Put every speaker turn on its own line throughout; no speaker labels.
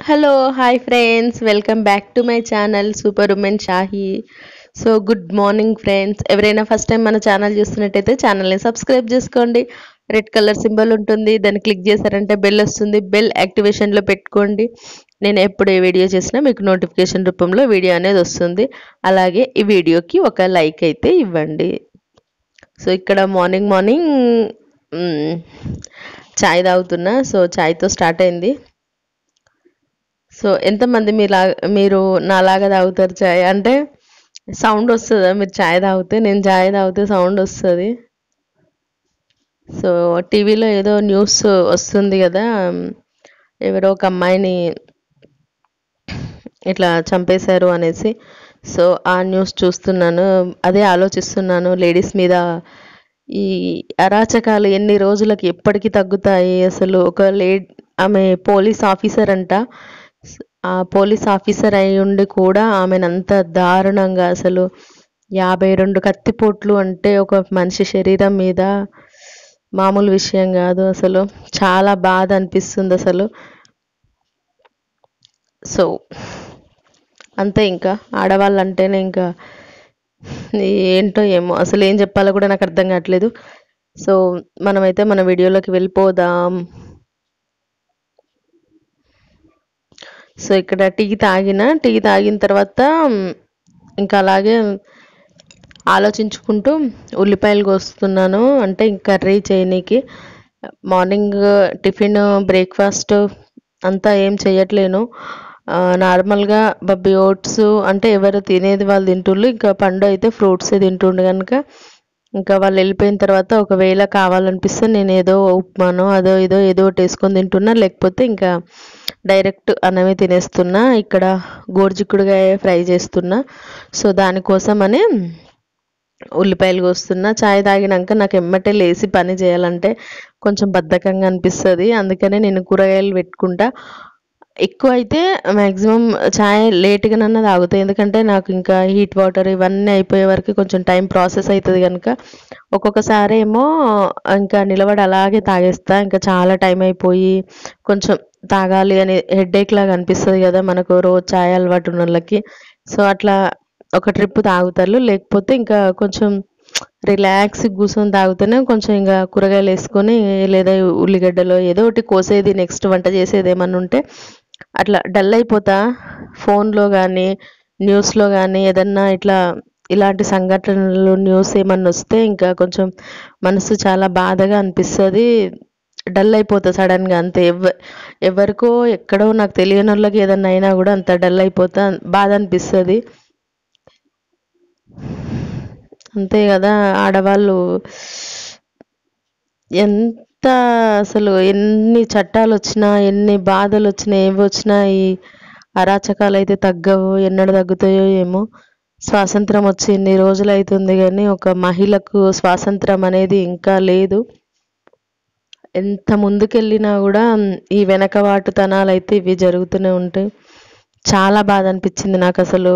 hello hi friends welcome back to my channel super women Shahi so good morning friends ఎవరైనా first time మన channel చూస్తున్నట్టయితే ఛానల్ని subscribe చేసుకోండి red colour symbol ఉంటుంది దాన్ని క్లిక్ చేశారంటే బెల్ వస్తుంది బెల్ యాక్టివేషన్లో పెట్టుకోండి నేను ఎప్పుడు ఏ వీడియో చేసినా మీకు నోటిఫికేషన్ రూపంలో వీడియో అనేది వస్తుంది అలాగే ఈ వీడియోకి ఒక లైక్ అయితే ఇవ్వండి సో ఇక్కడ మార్నింగ్ మార్నింగ్ మ్, చాయ్ తాగుతున్నా సో చాయ్తో స్టార్ట్ అయింది సో ఎంతమంది మీలా మీరు నాలాగా తాగుతారు చాయ్ అంటే సౌండ్ వస్తుందా మీరు చాయ్ తాగితే నేను చాయ్ తాగితే సౌండ్ వస్తుంది సో టీవీలో ఏదో న్యూస్ వస్తుంది కదా ఎవరో ఒక అమ్మాయిని ఇట్లా చంపేశారు అనేసి సో ఆ న్యూస్ చూస్తున్నాను అదే ఆలోచిస్తున్నాను లేడీస్ మీద ఈ అరాచకాలు ఎన్ని రోజులకి ఎప్పటికి తగ్గుతాయి అసలు ఒక లే ఆమె పోలీస్ ఆఫీసర్ అంట ఆ పోలీస్ ఆఫీసర్ అయి ఉండి కూడా ఆమెను అంత దారుణంగా అసలు యాభై రెండు కత్తిపోట్లు అంటే ఒక మనిషి శరీరం మీద మామూలు విషయం కాదు అసలు చాలా బాధ అనిపిస్తుంది అసలు సో అంతే ఇంకా ఆడవాళ్ళు అంటేనే ఇంకా ఏంటో ఏమో అసలు ఏం చెప్పాలో కూడా నాకు అర్థం కావట్లేదు సో మనమైతే మన వీడియోలోకి వెళ్ళిపోదాం సో ఇక్కడ టీ తాగిన టీ తాగిన తర్వాత మ్, ఇంకా అలాగే ఆలోచించుకుంటూ ఉల్లిపాయలు కోస్తున్నాను అంటే ఇంక కర్రీ చేయనీకి మార్నింగ్ టిఫిన్ బ్రేక్ఫాస్ట్ అంతా ఏం చేయట్లేను ఆ, నార్మల్గా బబ్బీ ఓట్స్ అంటే ఎవరు తినేది వాళ్ళు తింటుండ్రు ఇంకా పండు అయితే ఫ్రూట్సే తింటుండు కనుక ఇంకా వాళ్ళు వెళ్ళిపోయిన తర్వాత ఒకవేళ కావాలనిపిస్తే నేను ఏదో ఉప్మానో అదో ఏదో ఏదో ఒకటి వేసుకొని తింటున్నా లేకపోతే ఇంకా డైరెక్ట్ అన్నమే తినేస్తున్నా ఇక్కడ గోరుచిక్కుడుగాయ ఫ్రై చేస్తున్నా సో దానికోసమని ఉల్లిపాయలు కోస్తున్నా చాయ్ తాగినాక నాకు ఎమ్మటే లేచి పని చేయాలంటే కొంచెం బద్ధకంగా అనిపిస్తుంది అందుకనే నేను కూరగాయలు పెట్టుకుంటా ఎక్కువ అయితే మ్యాక్సిమం చాయ్ లేట్గానన్నా తాగుతాయి ఎందుకంటే నాకు ఇంకా హీట్ వాటర్ ఇవన్నీ అయిపోయే వరకు కొంచెం టైం ప్రాసెస్ అవుతుంది కనుక ఒక్కొక్కసారి ఏమో ఇంకా నిలబడి అలాగే తాగేస్తా ఇంకా చాలా టైం అయిపోయి కొంచెం తాగాలి అని హెడేక్ లాగా అనిపిస్తుంది కదా మనకు రోజు చాయ్ అలవాటు ఉన్న వాళ్ళకి సో అట్లా ఒక ట్రిప్ తాగుతారు లేకపోతే ఇంకా కొంచెం రిలాక్స్ కూర్చొని తాగుతూనే కొంచెం ఇంకా కూరగాయలు వేసుకొని లేదా ఉల్లిగడ్డలో ఏదో ఒకటి కోసేది నెక్స్ట్ వంట చేసేది ఏమన్నా ఉంటే అట్లా డల్ అయిపోతా ఫోన్లో కానీ న్యూస్లో కానీ ఏదన్నా ఇట్లా ఇలాంటి సంఘటనలు న్యూస్ ఏమన్నా వస్తే ఇంకా కొంచెం మనసు చాలా బాధగా అనిపిస్తుంది డల్ అయిపోతా సడన్గా అంతే ఎవ ఎవరికో ఎక్కడో నాకు తెలియని వాళ్ళకి ఏదన్నా అయినా కూడా అంత డల్ అయిపోతా బాధ అనిపిస్తుంది అంతే కదా ఆడవాళ్ళు ఎంత అసలు ఎన్ని చట్టాలు వచ్చినా ఎన్ని బాధలు వచ్చినా ఏవి వచ్చినా ఈ అరాచకాలు అయితే తగ్గవు ఎన్నడు తగ్గుతాయో ఏమో స్వాతంత్రం వచ్చి ఇన్ని రోజులు అవుతుంది కానీ ఒక మహిళకు స్వాతంత్రం అనేది ఇంకా లేదు ఎంత ముందుకెళ్ళినా కూడా ఈ వెనకవాటుతనాలు అయితే ఇవి జరుగుతూనే ఉంటాయి చాలా బాధ అనిపించింది నాకు అసలు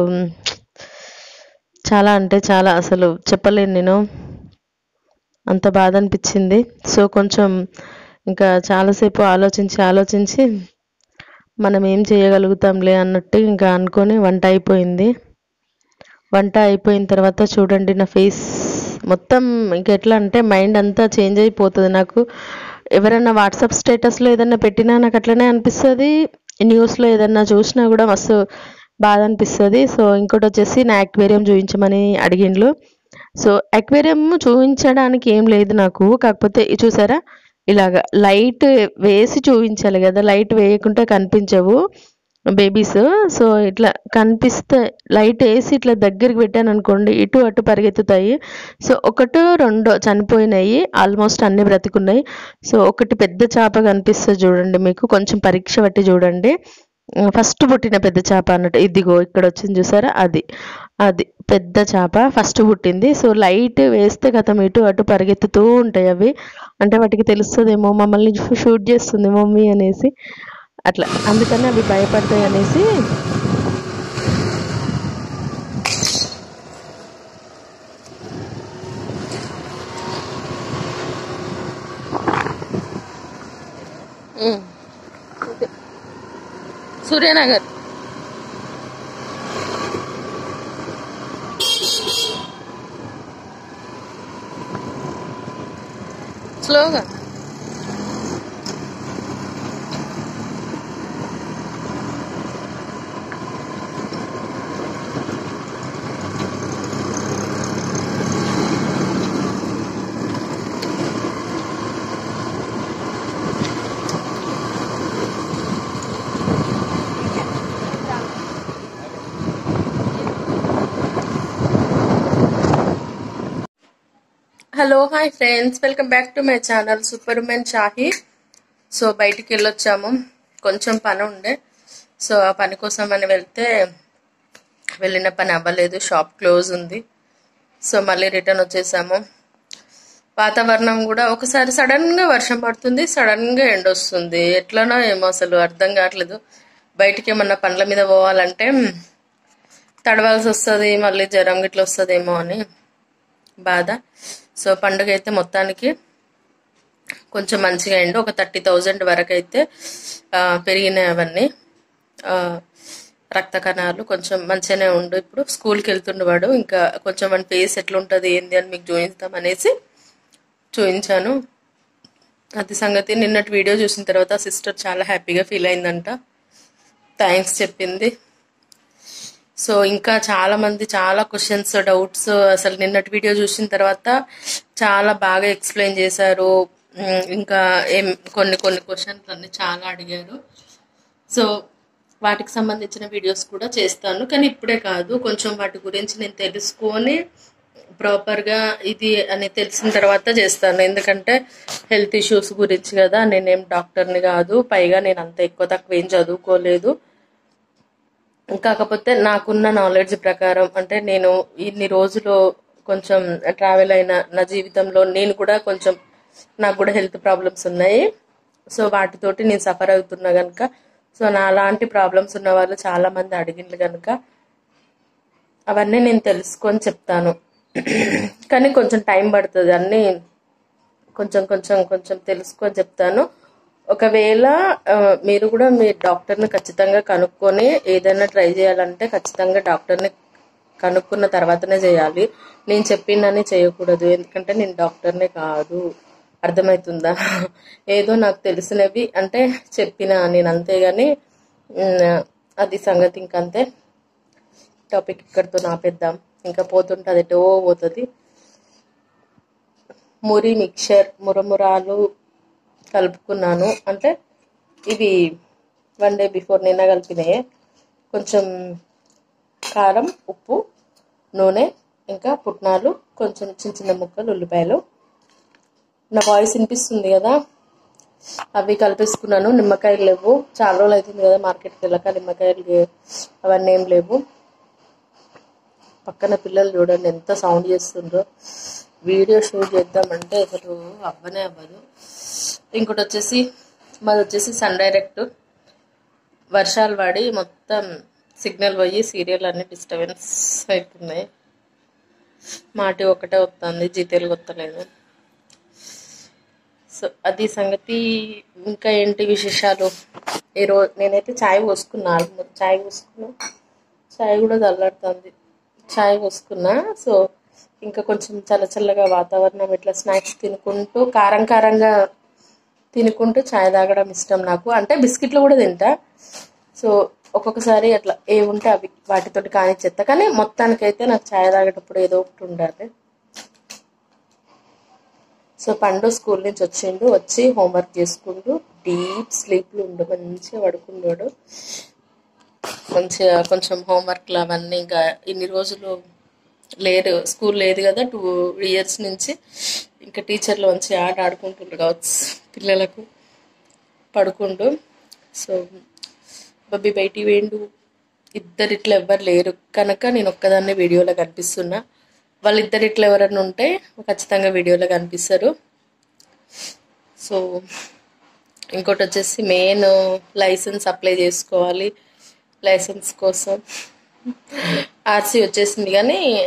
చాలా అంటే చాలా అసలు చెప్పలేను నేను అంత బాధ అనిపించింది సో కొంచెం ఇంకా చాలాసేపు ఆలోచించి ఆలోచించి మనం ఏం చేయగలుగుతాంలే అన్నట్టు ఇంకా అనుకొని వంట అయిపోయింది వంట అయిపోయిన తర్వాత చూడండి నా ఫేస్ మొత్తం ఇంకా ఎట్లా అంటే మైండ్ అంతా చేంజ్ అయిపోతుంది నాకు ఎవరైనా వాట్సాప్ స్టేటస్లో ఏదన్నా పెట్టినా నాకు అట్లనే అనిపిస్తుంది న్యూస్లో ఏదన్నా చూసినా కూడా మస్తు బాధ అనిపిస్తుంది సో ఇంకోటి వచ్చేసి నా యాక్వేరియం చూపించమని అడిగిండ్లు సో అక్వేరియం చూపించడానికి ఏం లేదు నాకు కాకపోతే ఇది చూసారా ఇలాగ లైట్ వేసి చూపించాలి కదా లైట్ వేయకుంటే కనిపించవు బేబీస్ సో ఇట్లా కనిపిస్తే లైట్ వేసి ఇట్లా దగ్గరికి పెట్టాను అనుకోండి ఇటు అటు పరిగెత్తుతాయి సో ఒకటి రెండో చనిపోయినాయి ఆల్మోస్ట్ అన్ని బ్రతికున్నాయి సో ఒకటి పెద్ద చేప కనిపిస్తుంది చూడండి మీకు కొంచెం పరీక్ష బట్టి చూడండి ఫస్ట్ పుట్టిన పెద్ద చేప అన్నట్టు ఇదిగో ఇక్కడ వచ్చింది చూసారా అది అది పెద్ద చేప ఫస్ట్ పుట్టింది సో లైట్ వేస్తే గతం ఇటు అటు పరిగెత్తుతూ ఉంటాయి అవి అంటే వాటికి తెలుస్తుందేమో మమ్మల్ని షూట్ చేస్తుంది మమ్మీ అనేసి అట్లా అందుకని అవి భయపడతాయి అనేసి సూర్యనగర్ స్లోగా hello hi friends welcome back to my channel super women Shahi so బయటికి వెళ్ళొచ్చాము కొంచెం పని ఉండే సో ఆ పని కోసం అని వెళ్తే వెళ్ళిన పని అవ్వలేదు షాప్ క్లోజ్ ఉంది సో మళ్ళీ రిటర్న్ వచ్చేసాము వాతావరణం కూడా ఒకసారి సడన్గా వర్షం పడుతుంది సడన్గా ఎండ వస్తుంది ఎట్లనో ఏమో అసలు అర్థం కావట్లేదు బయటికి ఏమన్నా పండ్ల మీద పోవాలంటే తడవాల్సి వస్తుంది మళ్ళీ జ్వరం గిట్ల వస్తుందేమో అని బాధ సో పండుగ అయితే మొత్తానికి కొంచెం మంచిగా అయింది ఒక థర్టీ థౌజండ్ వరకు అయితే ఆ, పెరిగినాయి అవన్నీ ఆ, రక్త కణాలు కొంచెం మంచిగానే ఉండు ఇప్పుడు స్కూల్కి వెళ్తుండేవాడు ఇంకా కొంచెం మన ఫేస్ ఎట్లుంటుంది ఏంది అని మీకు చూపిస్తాం అనేసి చూపించాను అది సంగతి నిన్నటి వీడియో చూసిన తర్వాత సిస్టర్ చాలా హ్యాపీగా ఫీల్ అయిందంట థ్యాంక్స్ చెప్పింది సో ఇంకా చాలా మంది చాలా క్వశ్చన్స్ డౌట్స్ అసలు నిన్నటి వీడియో చూసిన తర్వాత చాలా బాగా ఎక్స్ప్లెయిన్ చేశారు ఉమ్, ఇంకా ఏం కొన్ని కొన్ని క్వశ్చన్స్ అన్ని చాలా అడిగారు సో వాటికి సంబంధించిన వీడియోస్ కూడా చేస్తాను కానీ ఇప్పుడే కాదు కొంచెం వాటి గురించి నేను తెలుసుకొని ప్రాపర్గా ఇది అని తెలిసిన తర్వాత చేస్తాను ఎందుకంటే హెల్త్ ఇష్యూస్ గురించి కదా నేనేం డాక్టర్ని కాదు పైగా నేను అంత ఎక్కువ తక్కువ ఏం చదువుకోలేదు కాకపోతే నాకున్న నాలెడ్జ్ ప్రకారం అంటే నేను ఇన్ని రోజులు కొంచెం ట్రావెల్ అయిన నా జీవితంలో నేను కూడా కొంచెం నాకు కూడా హెల్త్ ప్రాబ్లమ్స్ ఉన్నాయి సో వాటితోటి నేను సఫర్ అవుతున్నా కనుక సో నా అలాంటి ప్రాబ్లమ్స్ ఉన్న వాళ్ళు చాలా మంది అడిగిండ్రు కనుక అవన్నీ నేను తెలుసుకొని చెప్తాను కానీ కొంచెం టైం పడుతుంది అన్నీ కొంచెం కొంచెం కొంచెం తెలుసుకొని చెప్తాను ఒకవేళ ఆ, మీరు కూడా మీ డాక్టర్ని ఖచ్చితంగా కనుక్కొని ఏదైనా ట్రై చేయాలంటే ఖచ్చితంగా డాక్టర్ని కనుక్కున్న తర్వాతనే చేయాలి నేను చెప్పిందని చేయకూడదు ఎందుకంటే నేను డాక్టర్నే కాదు అర్థమవుతుందా ఏదో నాకు తెలిసినవి అంటే చెప్పిన నేను అంతేగాని ఉమ్, అది సంగతి ఇంకంతే టాపిక్ ఇక్కడితో నాపేద్దాం ఇంకా పోతుంటుంది ఎటో పోతుంది మురి మిక్చర్ మురమురాలు కలుపుకున్నాను అంటే ఇవి వన్ డే బిఫోర్ నిన్న కలిపినాయి కొంచెం కారం ఉప్పు నూనె ఇంకా పుట్నాలు కొంచెం చిన్న చిన్న ముక్కలు ఉల్లిపాయలు నా వాయిస్ వినిపిస్తుంది కదా అవి కలిపేసుకున్నాను నిమ్మకాయలు లేవు చాలా రోజులు అవుతుంది కదా మార్కెట్కి వెళ్ళాక నిమ్మకాయలు లే- అవన్నీ ఏం లేవు పక్కన పిల్లలు చూడండి ఎంత సౌండ్ చేస్తుండ్రో వీడియో షూట్ చేద్దామంటే అసలు అవ్వనే అవ్వదు ఇంకోటి వచ్చేసి మాది వచ్చేసి సన్ డైరెక్ట్ వర్షాలు పడి మొత్తం సిగ్నల్ పోయి సీరియల్ అన్ని డిస్టర్బెన్స్ అవుతున్నాయి మాటి ఒకటే వస్తుంది జీతేలు వస్తలేదు సో అది సంగతి ఇంకా ఏంటి విశేషాలు ఈరోజు నేనైతే చాయ్ పోసుకున్నా ఆల్మోస్ట్ చాయ్ పోసుకున్నా చాయ్ కూడా చల్లాడుతుంది చాయ్ పోసుకున్నా సో ఇంకా కొంచెం చల్ల చల్లగా వాతావరణం ఇట్లా స్నాక్స్ తినుకుంటూ కారం కారంగా తినుకుంటూ చాయ్ తాగడం ఇష్టం నాకు అంటే బిస్కెట్లు కూడా తింటా సో ఒక్కొక్కసారి అట్లా ఏ ఉంటే అవి వాటితోటి కానిచ్చేస్తా కానీ మొత్తానికైతే నాకు చాయ్ తాగేటప్పుడు ఏదో ఒకటి ఉండాలి సో పండు స్కూల్ నుంచి వచ్చిండు వచ్చి హోంవర్క్ చేసుకుంటూ డీప్ స్లీప్లో ఉండు మంచిగా పడుకున్నాడు మంచిగా కొంచెం హోంవర్క్లు అవన్నీ ఇంకా ఇన్ని రోజులు లేరు స్కూల్ లేదు కదా టూ ఇయర్స్ నుంచి ఇంకా టీచర్లు మంచి ఆట ఆడుకుంటుండ్రు కావచ్చు పిల్లలకు పడుకుంటూ సో బబ్బీ బయటికి వేయండు ఇద్దరు ఇట్లా ఎవ్వరు లేరు కనుక నేను ఒక్కదాన్నే వీడియోలో కనిపిస్తున్నా వాళ్ళిద్దరు ఇట్లా ఎవరైనా ఉంటే ఖచ్చితంగా వీడియోలో కనిపిస్తారు సో ఇంకోటి వచ్చేసి మెయిన్ లైసెన్స్ అప్లై చేసుకోవాలి లైసెన్స్ కోసం ఆర్సీ వచ్చేసింది కానీ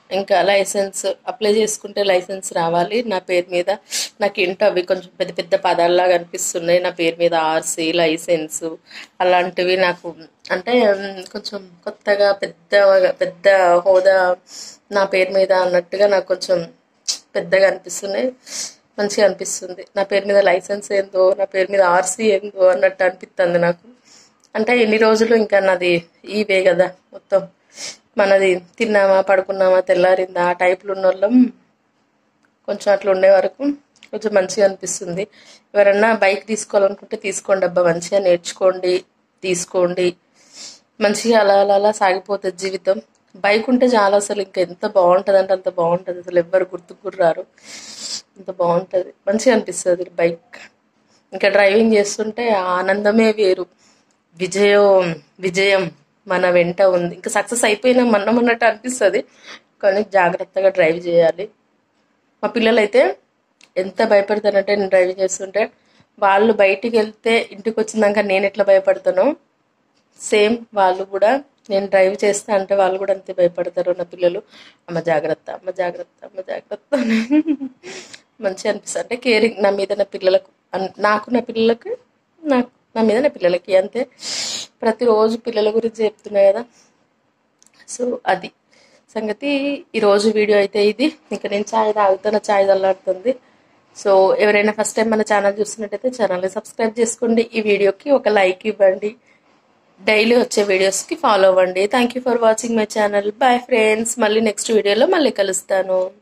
ఇంకా లైసెన్స్ అప్లై చేసుకుంటే లైసెన్స్ రావాలి నా పేరు మీద నాకు ఏంటో అవి కొంచెం పెద్ద పెద్ద పదాల్లాగా అనిపిస్తున్నాయి నా పేరు మీద ఆర్సీ లైసెన్స్ అలాంటివి నాకు అంటే మ్, కొంచెం కొత్తగా పెద్ద పెద్ద హోదా నా పేరు మీద అన్నట్టుగా నాకు కొంచెం పెద్దగా అనిపిస్తున్నాయి మంచిగా అనిపిస్తుంది నా పేరు మీద లైసెన్స్ ఏందో నా పేరు మీద ఆర్సీ ఏందో అన్నట్టు అనిపిస్తుంది నాకు అంటే ఎన్ని రోజులు ఇంకా నాది ఇవే కదా మొత్తం మనది తిన్నామా పడుకున్నామా తెల్లారిందా ఆ టైప్లో ఉన్న వాళ్ళం కొంచెం అట్లా ఉండే వరకు కొంచెం మంచిగా అనిపిస్తుంది ఎవరన్నా బైక్ తీసుకోవాలనుకుంటే తీసుకోండి అబ్బా మంచిగా నేర్చుకోండి తీసుకోండి మంచిగా అలా అలా అలా సాగిపోతుంది జీవితం బైక్ ఉంటే చాలా అసలు ఇంకా ఎంత బాగుంటుంది అంటే అంత బాగుంటుంది అసలు ఎవ్వరు గుర్తుకు రారు అంత బాగుంటుంది మంచిగా అనిపిస్తుంది బైక్ ఇంకా డ్రైవింగ్ చేస్తుంటే ఆ ఆనందమే వేరు విజయం విజయం మన వెంట ఉంది ఇంకా సక్సెస్ అయిపోయినా మనం అన్నట్టు అనిపిస్తుంది కానీ జాగ్రత్తగా డ్రైవ్ చేయాలి మా పిల్లలు అయితే ఎంత భయపడతానంటే నేను డ్రైవింగ్ చేస్తుంటే వాళ్ళు బయటికి వెళ్తే ఇంటికి వచ్చినాక నేను ఎట్లా భయపడతానో సేమ్ వాళ్ళు కూడా నేను డ్రైవ్ చేస్తా అంటే వాళ్ళు కూడా అంతే భయపడతారు నా పిల్లలు అమ్మ జాగ్రత్త అమ్మ జాగ్రత్త అమ్మ జాగ్రత్త అని మంచిగా అనిపిస్తుంది అంటే కేరింగ్ నా మీద నా పిల్లలకు అన్- నాకు నా పిల్లలకు నాకు నా మీద నా పిల్లలకి అంతే ప్రతిరోజు పిల్లల గురించి చెప్తున్నా కదా సో అది సంగతి ఈరోజు వీడియో అయితే ఇది ఇంకా నేను ఛాయ్ తాగుతున్న ఛాయ్ చల్లాడుతుంది సో ఎవరైనా ఫస్ట్ టైం మన ఛానల్ చూస్తున్నట్టయితే ఛానల్ని సబ్స్క్రైబ్ చేసుకోండి ఈ వీడియోకి ఒక లైక్ ఇవ్వండి డైలీ వచ్చే వీడియోస్కి ఫాలో అవ్వండి thank you for watching my channel bye friends మళ్ళీ నెక్స్ట్ వీడియోలో మళ్ళీ కలుస్తాను